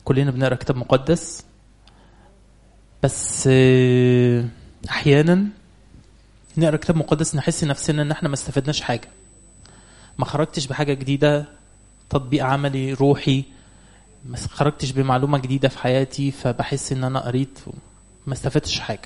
كلنا بنقرا كتاب مقدس بس آه، احيانا نقرا كتاب مقدس نحس نفسنا ان احنا ما استفدناش حاجه ما خرجتش بحاجه جديده تطبيق عملي روحي ما خرجتش بمعلومه جديده في حياتي فبحس ان انا قريت ما استفدتش حاجه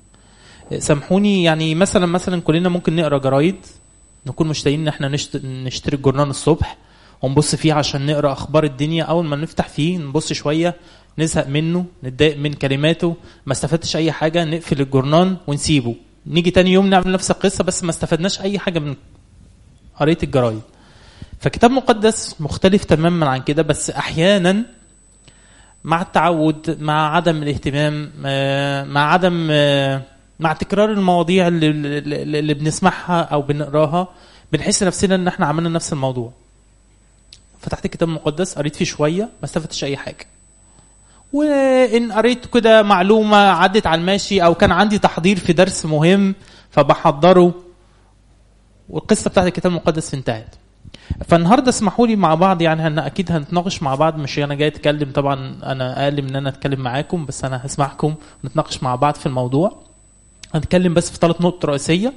سامحوني يعني مثلا مثلا كلنا ممكن نقرا جرايد نكون مشتاقين ان احنا نشت- نشتري الجورنال الصبح ونبص فيه عشان نقرا اخبار الدنيا اول ما نفتح فيه نبص شويه نزهق منه نتضايق من كلماته ما استفدتش اي حاجه نقفل الجورنال ونسيبه نيجي تاني يوم نعمل نفس القصه بس ما استفدناش اي حاجه من قريه الجرايد فكتاب مقدس مختلف تماما عن كده بس احيانا مع التعود مع عدم الاهتمام آه، مع عدم آه، مع تكرار المواضيع اللي, اللي اللي بنسمعها او بنقراها بنحس نفسنا ان احنا عملنا نفس الموضوع فتحت الكتاب المقدس قريت فيه شويه ما استفدتش اي حاجه وان قريت كده معلومه عدت على الماشي او كان عندي تحضير في درس مهم فبحضره والقصه بتاعت الكتاب المقدس انتهت فالنهارده اسمحوا لي مع بعض يعني هن اكيد هنتناقش مع بعض مش انا جاي اتكلم طبعا انا اقل من ان انا اتكلم معاكم بس انا هسمعكم ونتناقش مع بعض في الموضوع هنتكلم بس في ثلاث نقط رئيسيه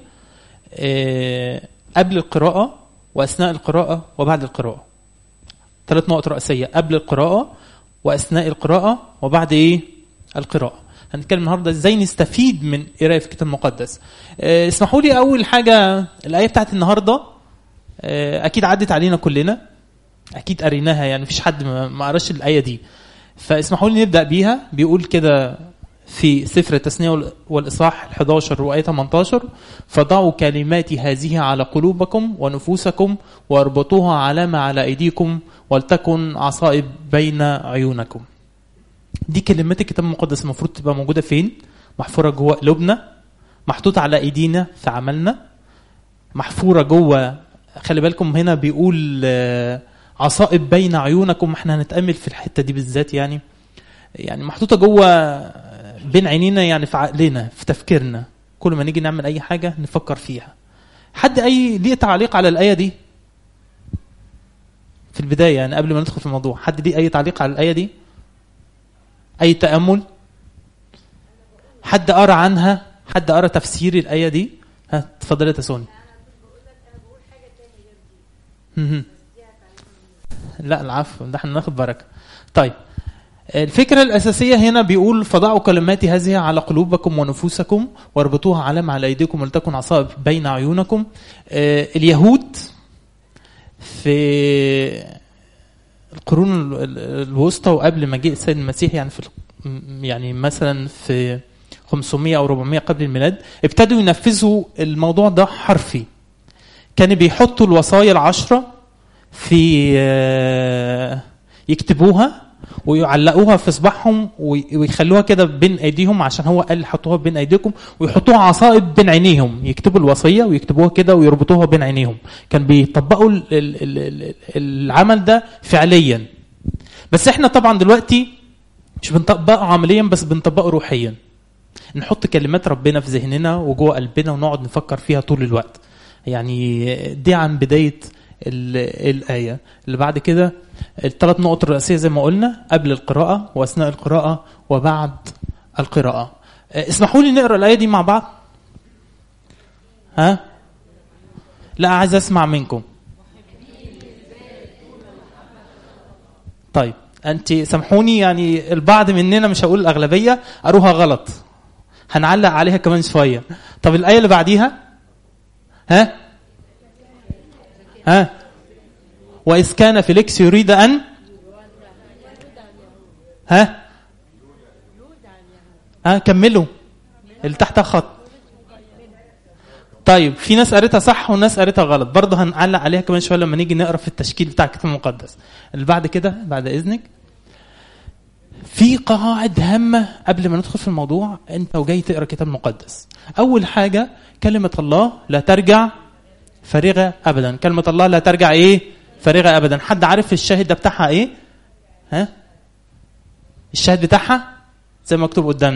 آه، قبل القراءه واثناء القراءه وبعد القراءه ثلاث نقط رئيسيه قبل القراءه واثناء القراءه وبعد ايه القراءه هنتكلم النهارده ازاي نستفيد من قرايه في الكتاب المقدس آه، اسمحوا لي اول حاجه الايه بتاعت النهارده آه، اكيد عدت علينا كلنا اكيد قريناها يعني مفيش حد ما ما قراش الايه دي فاسمحوا لي نبدا بيها بيقول كده في سفر التثنيه وال- والاصحاح 11 وايه 18 فضعوا كلماتي هذه على قلوبكم ونفوسكم واربطوها علامه على ايديكم ولتكن عصائب بين عيونكم دي كلمات الكتاب المقدس المفروض تبقى موجوده فين محفوره جوه قلوبنا محطوطه على ايدينا في عملنا محفوره جوه خلي بالكم هنا بيقول آه، عصائب بين عيونكم احنا هنتامل في الحته دي بالذات يعني يعني محطوطه جوه آه، بين عينينا يعني في عقلنا في تفكيرنا كل ما نيجي نعمل اي حاجه نفكر فيها حد اي ليه تعليق على الايه دي في البدايه يعني قبل ما ندخل في الموضوع حد ليه اي تعليق على الايه دي اي تامل حد قرا عنها حد قرا تفسير الايه دي ها اتفضلي يا تسوني مهم. لا العفو ده احنا ناخد بركه طيب الفكرة الأساسية هنا بيقول فضعوا كلماتي هذه على قلوبكم ونفوسكم واربطوها علامة على أيديكم ولتكن عصائب بين عيونكم آه، اليهود في القرون ال- ال- الوسطى وقبل ما جه السيد المسيح يعني في ال- يعني مثلا في 500 أو 400 قبل الميلاد ابتدوا ينفذوا الموضوع ده حرفي كانوا بيحطوا الوصايا العشرة في آه، يكتبوها ويعلقوها في صباحهم وي- ويخلوها كده بين ايديهم عشان هو قال حطوها بين ايديكم ويحطوها عصائب بين عينيهم يكتبوا الوصيه ويكتبوها كده ويربطوها بين عينيهم كان بيطبقوا ال- ال- ال- ال- العمل ده فعليا بس احنا طبعا دلوقتي مش بنطبقه عمليا بس بنطبقه روحيا نحط كلمات ربنا في ذهننا وجوه قلبنا ونقعد نفكر فيها طول الوقت يعني دي عن بداية ال- الآية اللي بعد كده الثلاث نقط الرئيسية زي ما قلنا قبل القراءة وأثناء القراءة وبعد القراءة آه، اسمحوا لي نقرأ الآية دي مع بعض ها لا عايز أسمع منكم طيب أنت سامحوني يعني البعض مننا مش هقول الأغلبية قروها غلط هنعلق عليها كمان شوية طب الآية اللي بعديها ها ها وإذ كان فيليكس يريد أن ها ها كملوا اللي تحتها خط طيب في ناس قريتها صح وناس قريتها غلط برضه هنعلق عليها كمان شويه لما نيجي نقرا في التشكيل بتاع الكتاب المقدس اللي بعد كده بعد اذنك في قواعد هامه قبل ما ندخل في الموضوع انت وجاي تقرا الكتاب المقدس اول حاجه كلمه الله لا ترجع فارغه ابدا كلمه الله لا ترجع ايه فارغه ابدا حد عارف الشاهد ده بتاعها ايه ها الشاهد بتاعها زي ما مكتوب قدامنا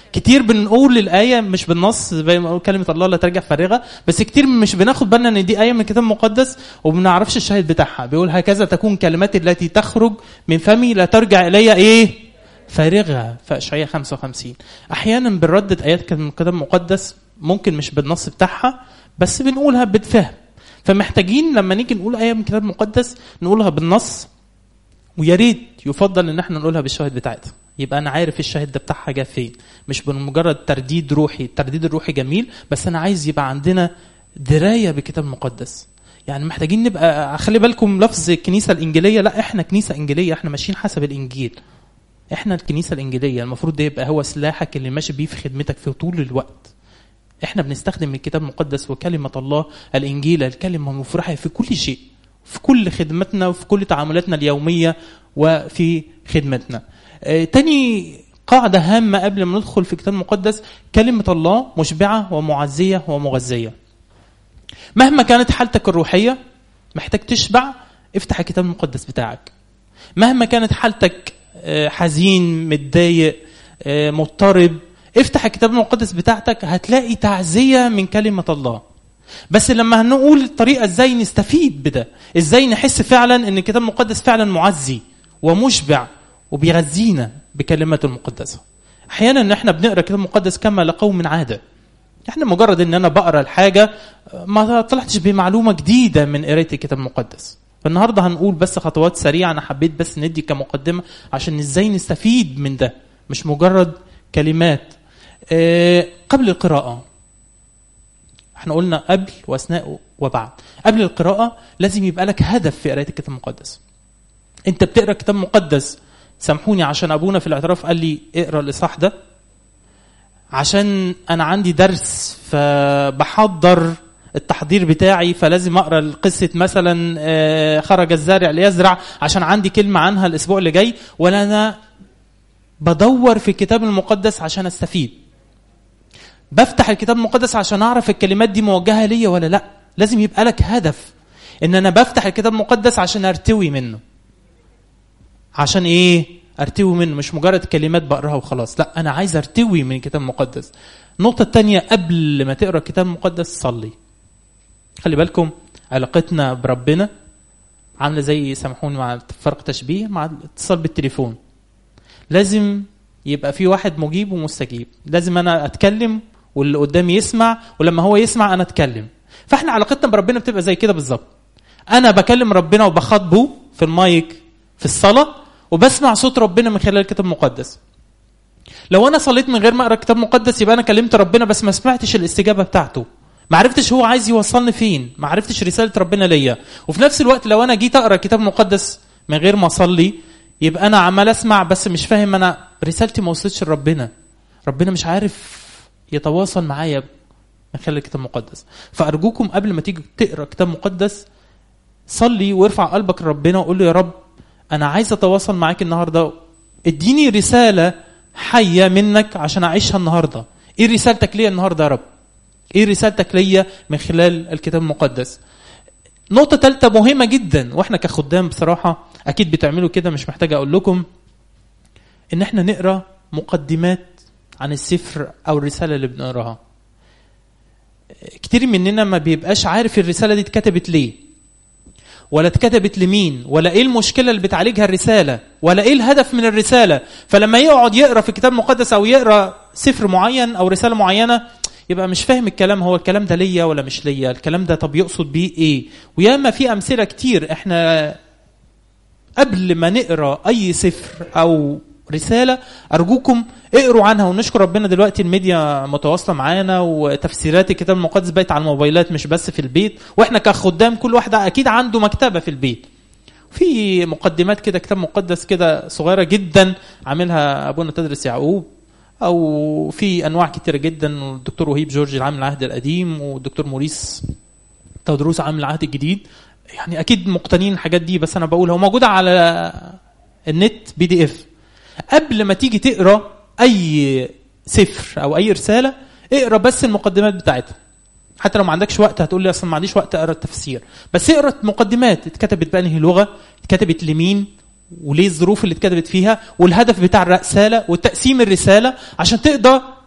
كتير بنقول الايه مش بالنص زي ما بقول كلمه الله لا ترجع فارغه بس كتير مش بناخد بالنا ان دي ايه من الكتاب المقدس وما بنعرفش الشاهد بتاعها بيقول هكذا تكون كلمات التي تخرج من فمي لا ترجع الي ايه فارغه في اشعياء 55 احيانا بنردد ايات من الكتاب المقدس ممكن مش بالنص بتاعها بس بنقولها بفهم فمحتاجين لما نيجي نقول ايه من الكتاب المقدس نقولها بالنص ويا ريت يفضل ان احنا نقولها بالشاهد بتاعتها يبقى انا عارف الشاهد ده بتاعها جه فين مش بمجرد ترديد روحي الترديد الروحي جميل بس انا عايز يبقى عندنا درايه بالكتاب المقدس يعني محتاجين نبقى خلي بالكم لفظ الكنيسه الانجيليه لا احنا كنيسه انجيليه احنا ماشيين حسب الانجيل احنا الكنيسه الانجيليه المفروض ده يبقى هو سلاحك اللي ماشي بيه في خدمتك في طول الوقت احنا بنستخدم الكتاب المقدس وكلمه الله الانجيل الكلمه المفرحه في كل شيء في كل خدمتنا وفي كل تعاملاتنا اليوميه وفي خدمتنا آه تاني قاعدة هامة قبل ما ندخل في الكتاب المقدس كلمة الله مشبعة ومعزية ومغذية مهما كانت حالتك الروحية محتاج تشبع افتح الكتاب المقدس بتاعك مهما كانت حالتك حزين متضايق مضطرب افتح الكتاب المقدس بتاعتك هتلاقي تعزية من كلمة الله بس لما هنقول الطريقة ازاي نستفيد بده ازاي نحس فعلا ان الكتاب المقدس فعلا معزي ومشبع وبيغذينا بكلمته المقدسة احيانا ان احنا بنقرا الكتاب المقدس كما لقوم عاده احنا مجرد ان انا بقرا الحاجه ما طلعتش بمعلومه جديده من قرايه الكتاب المقدس فالنهارده هنقول بس خطوات سريعه انا حبيت بس ندي كمقدمه عشان ازاي نستفيد من ده مش مجرد كلمات أه قبل القراءه احنا قلنا قبل واثناء وبعد قبل القراءه لازم يبقى لك هدف في قرايه الكتاب المقدس انت بتقرا كتاب مقدس سامحوني عشان ابونا في الاعتراف قال لي اقرا الاصحاح ده عشان انا عندي درس فبحضر التحضير بتاعي فلازم اقرا قصه مثلا خرج الزارع ليزرع عشان عندي كلمه عنها الاسبوع اللي جاي ولا انا بدور في الكتاب المقدس عشان استفيد بفتح الكتاب المقدس عشان اعرف الكلمات دي موجهه ليا ولا لا لازم يبقى لك هدف ان انا بفتح الكتاب المقدس عشان ارتوي منه عشان ايه ارتوي منه مش مجرد كلمات بقراها وخلاص لا انا عايز ارتوي من الكتاب المقدس النقطه الثانيه قبل ما تقرا الكتاب المقدس صلي خلي بالكم علاقتنا بربنا عامله زي سامحوني مع فرق تشبيه مع الاتصال بالتليفون لازم يبقى في واحد مجيب ومستجيب لازم انا اتكلم واللي قدامي يسمع ولما هو يسمع انا اتكلم فاحنا علاقتنا بربنا بتبقى زي كده بالظبط انا بكلم ربنا وبخاطبه في المايك في الصلاه وبسمع صوت ربنا من خلال الكتاب المقدس لو انا صليت من غير ما اقرا الكتاب المقدس يبقى انا كلمت ربنا بس ما سمعتش الاستجابه بتاعته ما عرفتش هو عايز يوصلني فين ما عرفتش رساله ربنا ليا وفي نفس الوقت لو انا جيت اقرا الكتاب المقدس من غير ما اصلي يبقى انا عمال اسمع بس مش فاهم انا رسالتي ما وصلتش لربنا ربنا مش عارف يتواصل معايا من خلال الكتاب المقدس فارجوكم قبل ما تيجي تقرا كتاب مقدس صلي وارفع قلبك لربنا وقول له يا رب انا عايز اتواصل معاك النهارده اديني رساله حيه منك عشان اعيشها النهارده ايه رسالتك ليا النهارده يا رب ايه رسالتك ليا من خلال الكتاب المقدس نقطه ثالثه مهمه جدا واحنا كخدام بصراحه اكيد بتعملوا كده مش محتاج اقول لكم ان احنا نقرا مقدمات عن السفر او الرساله اللي بنقراها كتير مننا ما بيبقاش عارف الرساله دي اتكتبت ليه ولا اتكتبت لمين ولا ايه المشكله اللي بتعالجها الرساله ولا ايه الهدف من الرساله فلما يقعد يقرا في الكتاب المقدس او يقرا سفر معين او رساله معينه يبقى مش فاهم الكلام هو الكلام ده ليا ولا مش ليا الكلام ده طب يقصد بيه ايه وياما في امثله كتير احنا قبل ما نقرا اي سفر او رساله ارجوكم اقروا عنها ونشكر ربنا دلوقتي الميديا متواصله معانا وتفسيرات الكتاب المقدس بقت على الموبايلات مش بس في البيت واحنا كخدام كل واحد اكيد عنده مكتبه في البيت في مقدمات كده كتاب مقدس كده صغيره جدا عاملها ابونا تدرس يعقوب او في انواع كتيره جدا والدكتور وهيب جورج عامل العهد القديم والدكتور موريس تدروس عامل العهد الجديد يعني اكيد مقتنين الحاجات دي بس انا بقول هو موجوده على النت بي دي اف قبل ما تيجي تقرا اي سفر او اي رساله اقرا بس المقدمات بتاعتها حتى لو ما عندكش وقت هتقول لي اصلا ما عنديش وقت اقرا التفسير بس اقرا مقدمات اتكتبت بانهي لغه اتكتبت لمين وليه الظروف اللي اتكتبت فيها والهدف بتاع الرساله وتقسيم الرساله عشان تقدر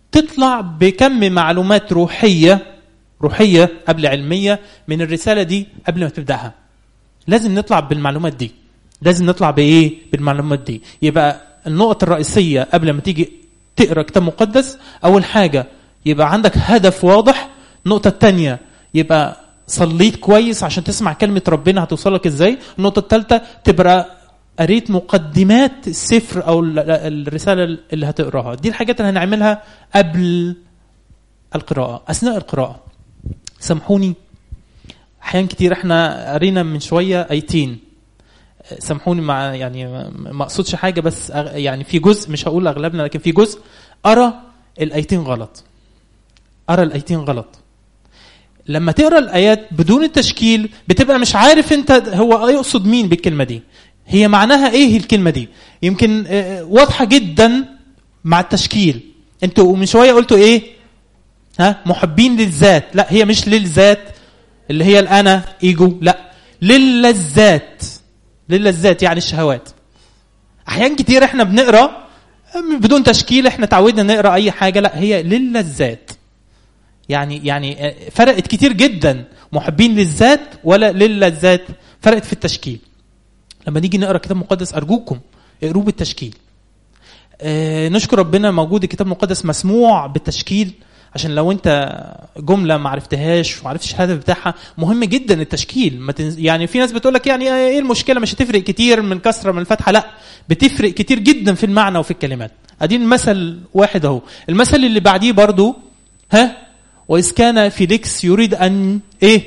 تطلع بكم معلومات روحيه روحيه قبل علميه من الرساله دي قبل ما تبداها لازم نطلع بالمعلومات دي لازم نطلع بايه بالمعلومات دي يبقى النقط الرئيسيه قبل ما تيجي تقرا كتاب مقدس اول حاجه يبقى عندك هدف واضح النقطه الثانيه يبقى صليت كويس عشان تسمع كلمه ربنا هتوصلك ازاي النقطه الثالثه تبقى قريت مقدمات السفر او الرساله اللي هتقراها دي الحاجات اللي هنعملها قبل القراءه اثناء القراءه سامحوني احيان كتير احنا قرينا من شويه ايتين سامحوني مع يعني ما اقصدش حاجه بس يعني في جزء مش هقول اغلبنا لكن في جزء ارى الايتين غلط ارى الايتين غلط لما تقرا الايات بدون التشكيل بتبقى مش عارف انت هو يقصد مين بالكلمه دي هي معناها ايه الكلمه دي يمكن واضحه جدا مع التشكيل انتوا من شويه قلتوا ايه ها محبين للذات لا هي مش للذات اللي هي الانا ايجو لا للذات للذات يعني الشهوات احيان كتير احنا بنقرا بدون تشكيل احنا تعودنا نقرا اي حاجه لا هي للذات يعني يعني فرقت كتير جدا محبين للذات ولا للذات فرقت في التشكيل لما نيجي نقرا كتاب مقدس ارجوكم اقروه بالتشكيل آه نشكر ربنا موجود الكتاب المقدس مسموع بالتشكيل عشان لو انت جمله ما عرفتهاش وما عرفتش الهدف بتاعها مهم جدا التشكيل ما تنز... يعني في ناس بتقول لك يعني ايه المشكله مش هتفرق كتير من كسره من الفتحه لا بتفرق كتير جدا في المعنى وفي الكلمات ادي المثل واحد اهو المثل اللي بعديه برضو ها واذ كان فيليكس يريد ان ايه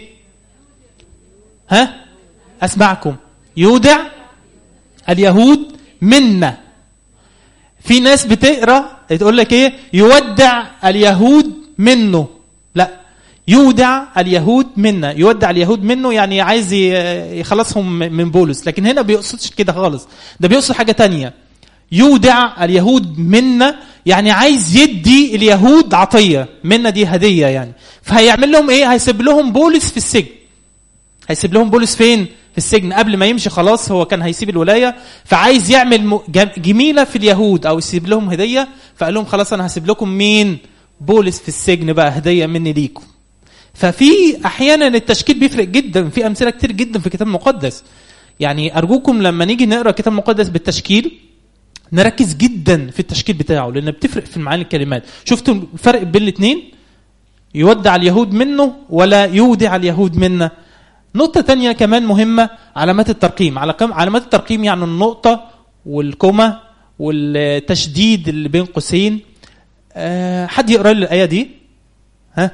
ها اسمعكم يودع اليهود منا في ناس بتقرا تقول لك ايه يودع اليهود منه لا يودع اليهود منا يودع اليهود منه يعني عايز يخلصهم من بولس لكن هنا بيقصدش كده خالص ده بيقصد حاجه تانية يودع اليهود منا يعني عايز يدي اليهود عطيه منا دي هديه يعني فهيعمل لهم ايه هيسيب لهم بولس في السجن هيسيب لهم بولس فين في السجن قبل ما يمشي خلاص هو كان هيسيب الولايه فعايز يعمل جميله في اليهود او يسيب لهم هديه فقال لهم خلاص انا هسيب لكم مين بولس في السجن بقى هديه مني ليكم ففي احيانا التشكيل بيفرق جدا في امثله كتير جدا في الكتاب المقدس يعني ارجوكم لما نيجي نقرا الكتاب المقدس بالتشكيل نركز جدا في التشكيل بتاعه لان بتفرق في معاني الكلمات شفتوا الفرق بين الاثنين يودع اليهود منه ولا يودع اليهود منا نقطة تانية كمان مهمة علامات الترقيم علامات الترقيم يعني النقطة والكومة والتشديد اللي بين قوسين أه حد يقرأ لي الآية دي ها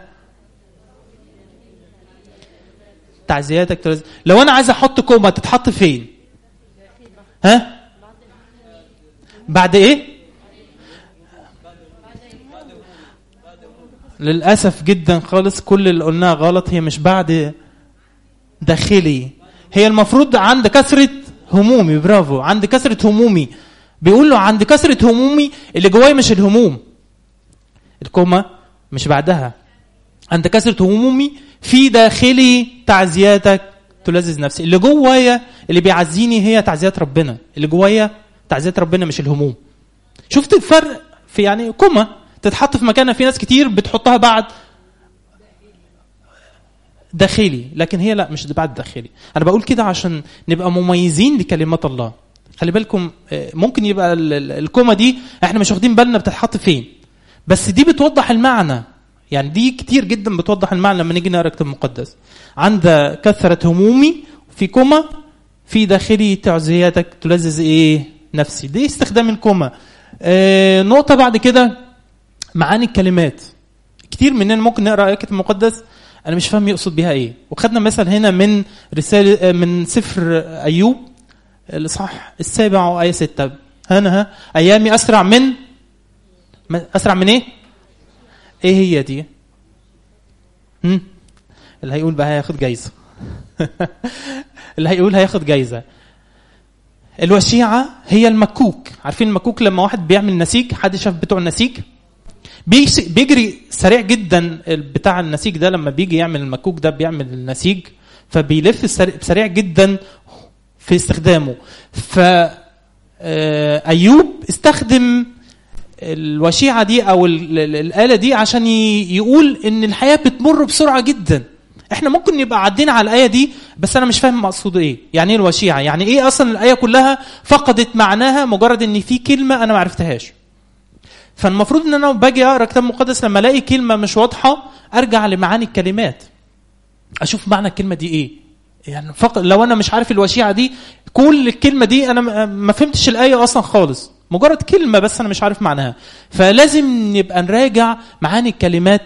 تعزياتك ترز... لو أنا عايز أحط كومة تتحط فين ها بعد إيه للأسف جدا خالص كل اللي قلناه غلط هي مش بعد داخلي هي المفروض عند كثرة همومي برافو عند كثرة همومي بيقول له عند كثرة همومي اللي جوايا مش الهموم الكومة مش بعدها عند كثرة همومي في داخلي تعزياتك تلذذ نفسي اللي جوايا اللي بيعزيني هي تعزيات ربنا اللي جوايا تعزيات ربنا مش الهموم شفت الفرق في يعني كومة تتحط في مكانها في ناس كتير بتحطها بعد داخلي لكن هي لا مش بعد داخلي انا بقول كده عشان نبقى مميزين لكلمات الله خلي بالكم ممكن يبقى الكومه دي احنا مش واخدين بالنا بتتحط فين بس دي بتوضح المعنى يعني دي كتير جدا بتوضح المعنى لما نيجي نقرا الكتاب المقدس عند كثره همومي في كومه في داخلي تعزياتك تلذذ ايه نفسي دي استخدام الكومه اه نقطه بعد كده معاني الكلمات كتير مننا ممكن نقرا الكتاب المقدس انا مش فاهم يقصد بيها ايه وخدنا مثل هنا من رساله من سفر ايوب الاصحاح السابع وايه 6 هنا ها ايامي اسرع من اسرع من ايه ايه هي دي هم؟ اللي هيقول بقى هياخد جايزه اللي هيقول هياخد جايزه الوشيعه هي المكوك عارفين المكوك لما واحد بيعمل نسيج حد شاف بتوع النسيج بيجري سريع جدا بتاع النسيج ده لما بيجي يعمل المكوك ده بيعمل النسيج فبيلف سريع جدا في استخدامه ف ايوب استخدم الوشيعه دي او ال- ال- الاله دي عشان ي- يقول ان الحياه بتمر بسرعه جدا احنا ممكن نبقى عدينا على الايه دي بس انا مش فاهم مقصود ايه يعني ايه الوشيعه يعني ايه اصلا الايه كلها فقدت معناها مجرد ان في كلمه انا ما عرفتهاش فالمفروض ان انا باجي اقرا كتاب مقدس لما الاقي كلمه مش واضحه ارجع لمعاني الكلمات اشوف معنى الكلمه دي ايه يعني فقط لو انا مش عارف الوشيعه دي كل الكلمه دي انا ما- ما فهمتش الايه اصلا خالص مجرد كلمه بس انا مش عارف معناها فلازم نبقى نراجع معاني الكلمات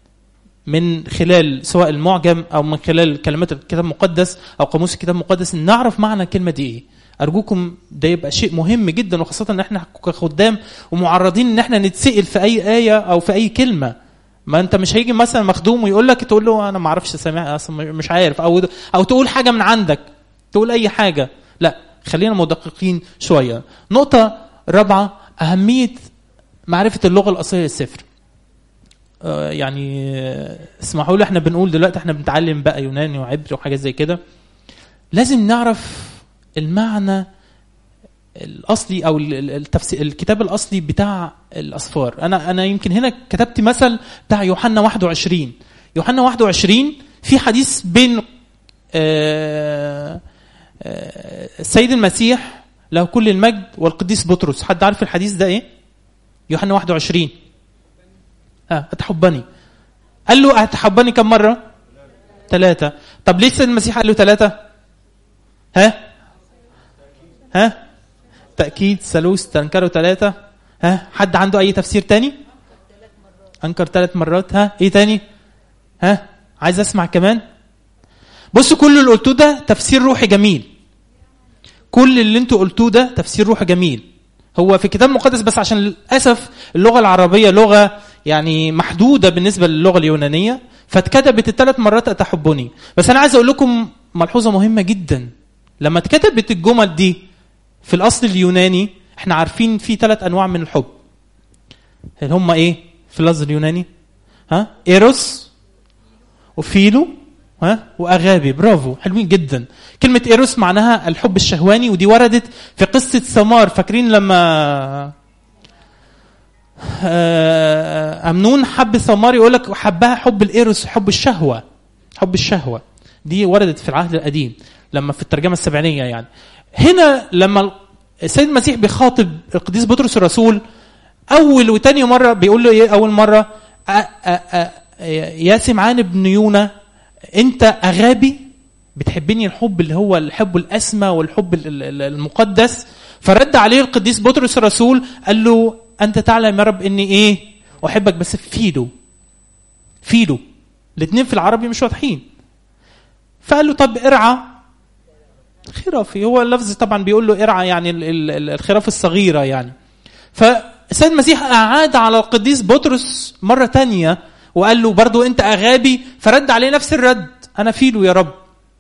من خلال سواء المعجم او من خلال كلمات الكتاب المقدس او قاموس الكتاب المقدس إن نعرف معنى الكلمه دي ايه ارجوكم ده يبقى شيء مهم جدا وخاصه ان احنا كخدام ومعرضين ان احنا نتسال في اي ايه او في اي كلمه ما انت مش هيجي مثلا مخدوم ويقول لك تقول له انا ما اعرفش سامع اصلا مش عارف او او تقول حاجه من عندك تقول اي حاجه لا خلينا مدققين شويه نقطه رابعه اهميه معرفه اللغه الاصليه للسفر آه، يعني آه، اسمحوا لي احنا بنقول دلوقتي احنا بنتعلم بقى يوناني وعبري وحاجات زي كده لازم نعرف المعنى الاصلي او ال- ال- التفسير الكتاب الاصلي بتاع الاصفار انا انا يمكن هنا كتبت مثل بتاع يوحنا 21 يوحنا 21 في حديث بين آه، آه، السيد المسيح له كل المجد والقديس بطرس حد عارف الحديث ده ايه يوحنا 21 ها اتحبني قال له اتحبني كم مره ثلاثه طب ليه السيد المسيح قال له ثلاثه ها ها تأكيد ثالوث تنكروا ثلاثة ها حد عنده أي تفسير تاني أنكر ثلاث مرات ها إيه تاني ها عايز أسمع كمان بصوا كل اللي قلتوه ده تفسير روحي جميل كل اللي انتوا قلتوه ده تفسير روحي جميل هو في الكتاب المقدس بس عشان للأسف اللغة العربية لغة يعني محدودة بالنسبة للغة اليونانية فاتكتبت الثلاث مرات أتحبني بس أنا عايز أقول لكم ملحوظة مهمة جدا لما اتكتبت الجمل دي في الاصل اليوناني احنا عارفين في ثلاث انواع من الحب اللي هم ايه في اللفظ اليوناني ها ايروس وفيلو ها واغابي برافو حلوين جدا كلمه ايروس معناها الحب الشهواني ودي وردت في قصه ثمار فاكرين لما آه، امنون حب ثمار يقول لك حبها حب الايروس حب الشهوه حب الشهوه دي وردت في العهد القديم لما في الترجمه السبعينيه يعني هنا لما السيد المسيح بيخاطب القديس بطرس الرسول اول وتاني مره بيقول له ايه اول مره أ- أ- أ- يا سمعان ابن يونا انت اغابي بتحبني الحب اللي هو الحب الاسمى والحب ال- ال- ال- المقدس فرد عليه القديس بطرس الرسول قال له انت تعلم يا رب اني ايه احبك بس فيدو فيدو الاثنين في العربي مش واضحين فقال له طب ارعى خرافي هو اللفظ طبعا بيقول له ارعى يعني ال- ال- ال- الخراف الصغيره يعني فالسيد المسيح اعاد على القديس بطرس مره تانية وقال له برضو انت اغابي فرد عليه نفس الرد انا فيلو يا رب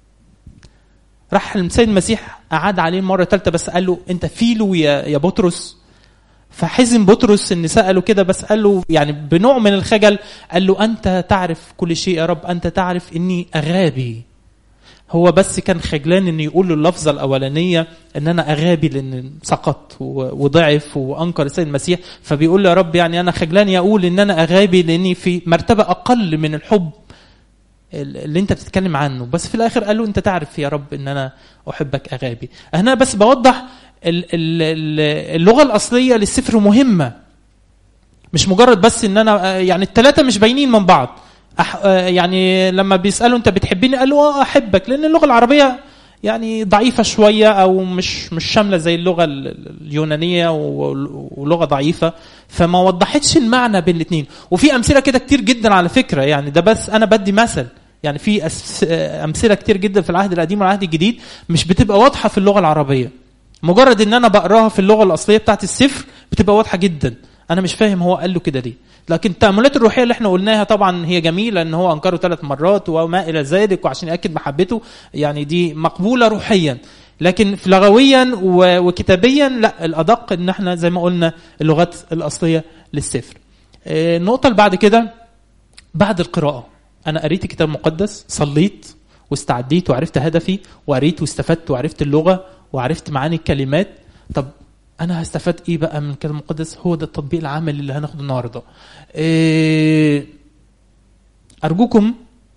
راح السيد المسيح اعاد عليه مره ثالثه بس قال له انت فيلو يا يا بطرس فحزن بطرس ان ساله كده بس قال له يعني بنوع من الخجل قال له انت تعرف كل شيء يا رب انت تعرف اني اغابي هو بس كان خجلان ان يقول له اللفظه الاولانيه ان انا اغابي لان سقط و- وضعف وانكر السيد المسيح فبيقول له يا رب يعني انا خجلان يقول ان انا اغابي لاني في مرتبه اقل من الحب ال- اللي انت بتتكلم عنه بس في الاخر قال له انت تعرف يا رب ان انا احبك اغابي هنا بس بوضح ال- ال- ال- اللغه الاصليه للسفر مهمه مش مجرد بس ان انا آه، يعني الثلاثه مش باينين من بعض أح آه، يعني لما بيسالوا انت بتحبني قال له اه احبك لان اللغه العربيه يعني ضعيفه شويه او مش مش شامله زي اللغه ال- ال- اليونانيه و- ولغه ضعيفه فما وضحتش المعنى بين الاثنين وفي امثله كده كتير جدا على فكره يعني ده بس انا بدي مثل يعني في أس- آه، امثله كتير جدا في العهد القديم والعهد الجديد مش بتبقى واضحه في اللغه العربيه مجرد ان انا بقراها في اللغه الاصليه بتاعت السفر بتبقى واضحه جدا انا مش فاهم هو قال له كده ليه لكن التاملات الروحيه اللي احنا قلناها طبعا هي جميله ان هو انكره ثلاث مرات وما الى ذلك وعشان ياكد محبته يعني دي مقبوله روحيا لكن في لغويا و- وكتابيا لا الادق ان احنا زي ما قلنا اللغات الاصليه للسفر آه، النقطه اللي بعد كده بعد القراءه انا قريت الكتاب المقدس صليت واستعديت وعرفت هدفي وقريت واستفدت وعرفت اللغه وعرفت معاني الكلمات طب انا هستفاد ايه بقى من الكتاب المقدس هو ده التطبيق العملي اللي هناخده النهارده إيه ارجوكم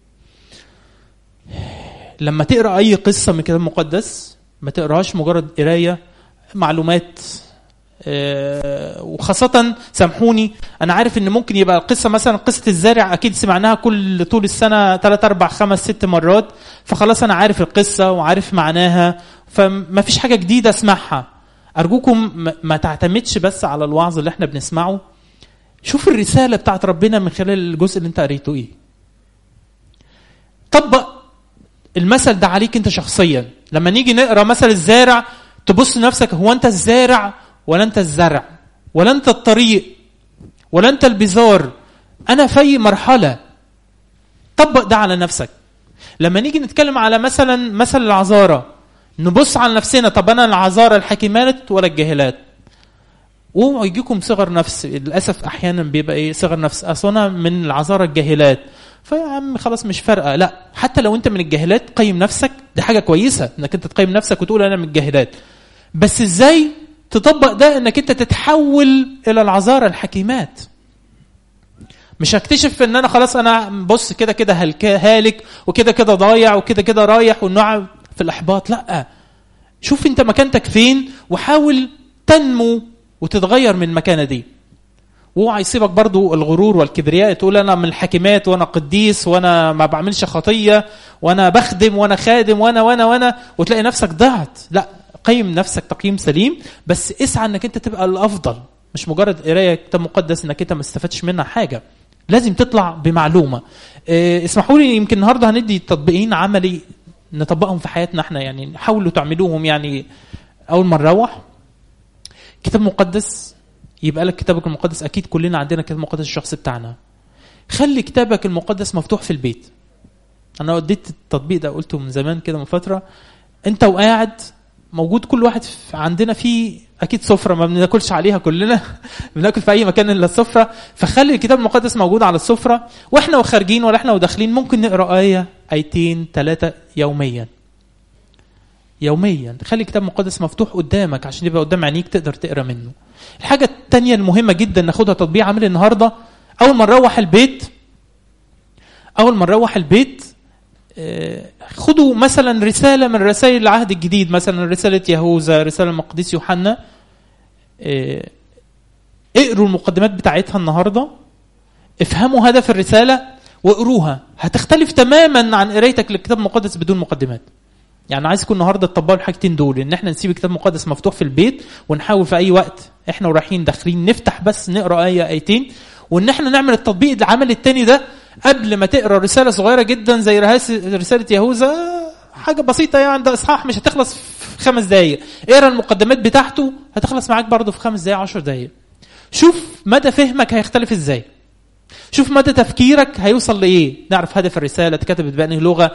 لما تقرا اي قصه من الكتاب المقدس ما تقراهاش مجرد قرايه معلومات آه، وخاصة سامحوني أنا عارف إن ممكن يبقى القصة مثلا قصة الزارع أكيد سمعناها كل طول السنة 3 4 5 6 مرات فخلاص أنا عارف القصة وعارف معناها فما فيش حاجة جديدة أسمعها أرجوكم ما- ما تعتمدش بس على الوعظ اللي احنا بنسمعه شوف الرسالة بتاعت ربنا من خلال الجزء اللي انت قريته ايه طبق المثل ده عليك انت شخصيا لما نيجي نقرا مثل الزارع تبص لنفسك هو انت الزارع ولا انت الزرع ولا انت الطريق ولا انت البذار انا في أي مرحله طبق ده على نفسك لما نيجي نتكلم على مثلا مثل العذاره نبص على نفسنا طب انا العذاره الحكيمات ولا الجاهلات اوعوا يجيكم صغر نفس للاسف احيانا بيبقى ايه صغر نفس اصل انا من العذاره الجاهلات فيا عم خلاص مش فارقه لا حتى لو انت من الجاهلات قيم نفسك دي حاجه كويسه انك انت تقيم نفسك وتقول انا من الجاهلات بس ازاي تطبق ده انك انت تتحول الى العذاره الحكيمات مش هكتشف ان انا خلاص انا بص كده كده هلك- هالك وكده كده ضايع وكده كده رايح والنوع في الاحباط لا شوف انت مكانتك فين وحاول تنمو وتتغير من المكانه دي واوعى يصيبك برضو الغرور والكبرياء تقول انا من الحكيمات وانا قديس وانا ما بعملش خطيه وانا بخدم وانا خادم وانا وانا وانا وتلاقي نفسك ضعت لا قيم نفسك تقييم سليم بس اسعى انك انت تبقى الافضل مش مجرد قرايه كتاب مقدس انك انت ما استفدتش منها حاجه لازم تطلع بمعلومه إيه، اسمحوا لي يمكن النهارده هندي تطبيقين عملي نطبقهم في حياتنا احنا يعني حاولوا تعملوهم يعني اول ما نروح كتاب مقدس يبقى لك كتابك المقدس اكيد كلنا عندنا كتاب مقدس الشخصي بتاعنا خلي كتابك المقدس مفتوح في البيت انا اديت التطبيق ده قلته من زمان كده من فتره انت وقاعد موجود كل واحد في عندنا فيه اكيد سفره ما بناكلش عليها كلنا بناكل في اي مكان الا السفره فخلي الكتاب المقدس موجود على السفره واحنا وخارجين ولا احنا وداخلين ممكن نقرا ايه ايتين ثلاثه يوميا يوميا خلي الكتاب المقدس مفتوح قدامك عشان يبقى قدام عينيك تقدر تقرا منه الحاجه الثانيه المهمه جدا ناخدها تطبيق عملي النهارده اول ما نروح البيت اول ما نروح البيت آه، خدوا مثلا رساله من رسائل العهد الجديد مثلا رساله يهوذا رساله المقدس يوحنا آه، اقروا المقدمات بتاعتها النهارده افهموا هدف الرساله واقروها هتختلف تماما عن قرايتك للكتاب المقدس بدون مقدمات يعني عايزكم النهارده تطبقوا الحاجتين دول ان احنا نسيب الكتاب المقدس مفتوح في البيت ونحاول في اي وقت احنا ورايحين داخلين نفتح بس نقرا ايه ايتين وان احنا نعمل التطبيق العملي التاني ده قبل ما تقرا رساله صغيره جدا زي رهاس- رساله يهوذا حاجه بسيطه يعني ده اصحاح مش هتخلص في خمس دقائق اقرا المقدمات بتاعته هتخلص معاك برضه في خمس دقائق عشر دقائق شوف مدى فهمك هيختلف ازاي شوف مدى تفكيرك هيوصل لايه نعرف هدف الرساله اتكتبت بأنهي لغه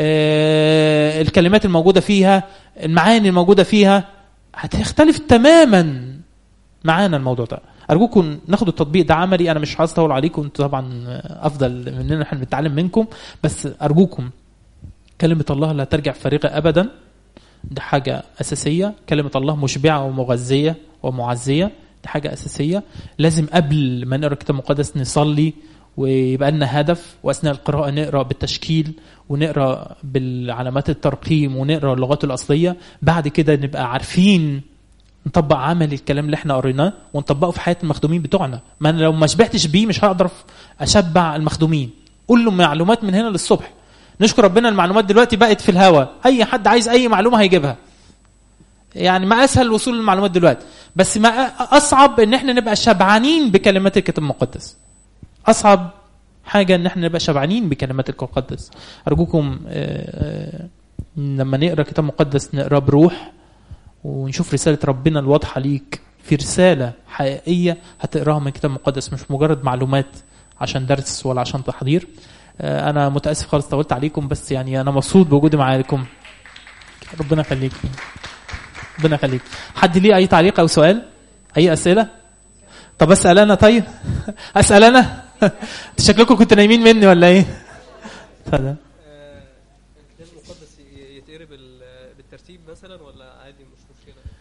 آه الكلمات الموجوده فيها المعاني الموجوده فيها هتختلف تماما معانا الموضوع ده ارجوكم ناخد التطبيق ده عملي انا مش عايز اطول عليكم انتوا طبعا افضل مننا احنا بنتعلم منكم بس ارجوكم كلمه الله لا ترجع فارغه ابدا دي حاجه اساسيه كلمه الله مشبعه ومغذيه ومعزيه دي حاجه اساسيه لازم قبل ما نقرا الكتاب المقدس نصلي ويبقى لنا هدف واثناء القراءه نقرا بالتشكيل ونقرا بالعلامات الترقيم ونقرا اللغات الاصليه بعد كده نبقى عارفين نطبق عمل الكلام اللي احنا قريناه ونطبقه في حياه المخدومين بتوعنا ما انا لو ما شبعتش بيه مش هقدر اشبع المخدومين قول له معلومات من هنا للصبح نشكر ربنا المعلومات دلوقتي بقت في الهواء اي حد عايز اي معلومه هيجيبها يعني ما اسهل الوصول للمعلومات دلوقتي بس ما اصعب ان احنا نبقى شبعانين بكلمات الكتاب المقدس اصعب حاجه ان احنا نبقى شبعانين بكلمات الكتاب المقدس ارجوكم آه، آه، لما نقرا كتاب مقدس نقرا بروح ونشوف رساله ربنا الواضحه ليك في رساله حقيقيه هتقراها من الكتاب المقدس مش مجرد معلومات عشان درس ولا عشان تحضير آه، انا متاسف خالص طولت عليكم بس يعني انا مبسوط بوجودي معاكم ربنا يخليك ربنا يخليك حد ليه اي تعليق او سؤال اي اسئله طب اسال انا طيب اسال انا انتوا شكلكم كنتوا نايمين مني ولا ايه اتفضل آه، الكتاب المقدس ي- يتقري بال- بالترتيب مثلا ولا عادي مش مشكله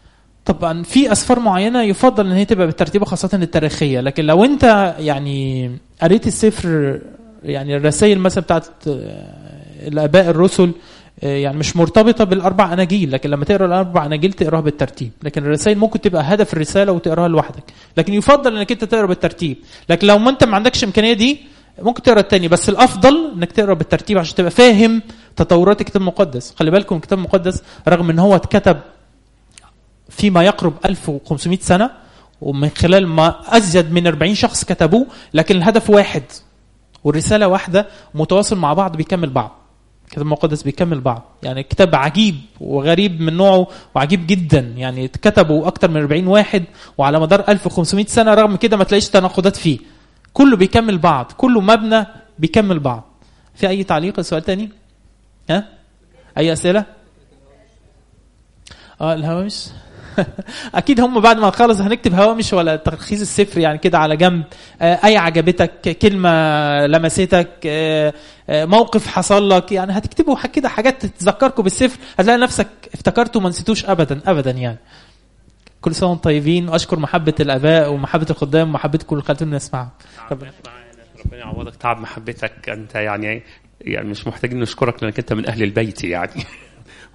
طبعا في اسفار معينه يفضل ان هي تبقى بالترتيب خاصه التاريخيه لكن لو انت يعني قريت السفر يعني الرسائل مثلا بتاعت آه، الاباء الرسل آه، يعني مش مرتبطه بالاربع اناجيل لكن لما تقرا الاربع اناجيل تقراها بالترتيب لكن الرسائل ممكن تبقى هدف الرساله وتقراها لوحدك لكن يفضل انك انت تقرا بالترتيب لكن لو ما انت ما عندكش امكانيه دي ممكن تقرا التاني بس الافضل انك تقرا بالترتيب عشان تبقى فاهم تطورات الكتاب المقدس خلي بالكم الكتاب المقدس رغم ان هو اتكتب فيما يقرب 1500 سنه ومن خلال ما ازيد من 40 شخص كتبوه لكن الهدف واحد والرساله واحده متواصل مع بعض بيكمل بعض الكتاب المقدس بيكمل بعض يعني كتاب عجيب وغريب من نوعه وعجيب جدا يعني اتكتبوا اكتر من 40 واحد وعلى مدار 1500 سنه رغم كده ما تلاقيش تناقضات فيه كله بيكمل بعض كله مبنى بيكمل بعض في اي تعليق سؤال تاني ها اي اسئله اه الهوامش اكيد هم بعد ما نخلص هنكتب هوامش ولا تلخيص السفر يعني كده على جنب آه، اي عجبتك كلمه لمستك آه، آه، موقف حصل لك يعني هتكتبوا ح- كده حاجات تتذكركم بالسفر هتلاقي نفسك افتكرته وما نسيتوش ابدا ابدا يعني كل سنه وانتم طيبين واشكر محبه الاباء ومحبه الخدام ومحبتكم اللي خلتونا نسمعها ربنا ربنا يعوضك تعب محبتك انت يعني يعني مش محتاجين نشكرك لانك انت من اهل البيت يعني